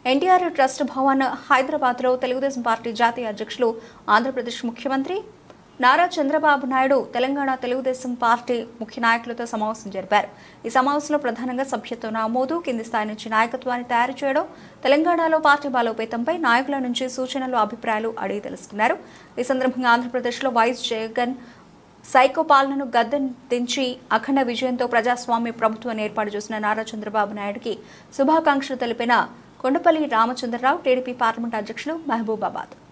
NTR trust Bhavan హైదరాబాద్లో Telugu Desam party జాతీయ అధ్యక్షులు ఆంధ్రప్రదేశ్ ముఖ్యమంత్రి నారా చంద్రబాబు నాయుడు తెలంగాణ తెలుగుదేశం పార్టీ ముఖ్య నాయకులతో సమావేశం జరిపారు ఈ సమావేశంలో ప్రధానంగా సభ్యత్వ నమోదు కింది స్థాయి నుంచి నాయకత్వాన్ని తయారు చేయడం తెలంగాణలో పార్టీ బలోపేతంపై నాయకుల నుంచి సూచనలు అభిప్రాయాలు అడిగి తెలుసుకున్నారు ఈ సందర్భంగా ఆంధ్రప్రదేశ్లో వైఎస్ జగన్ సైకో పాలనను గద్దెదించి అఖండ విజయంతో ప్రజాస్వామ్య ప్రభుత్వాన్ని ఏర్పాటు చేసిన నారా చంద్రబాబు నాయుడుకి శుభాకాంక్షలు తెలిపిన కొండపల్లి రామచంద్రరావు టీడీపీ పార్లమెంట్ అధ్యక్షులు మహబూబాబాద్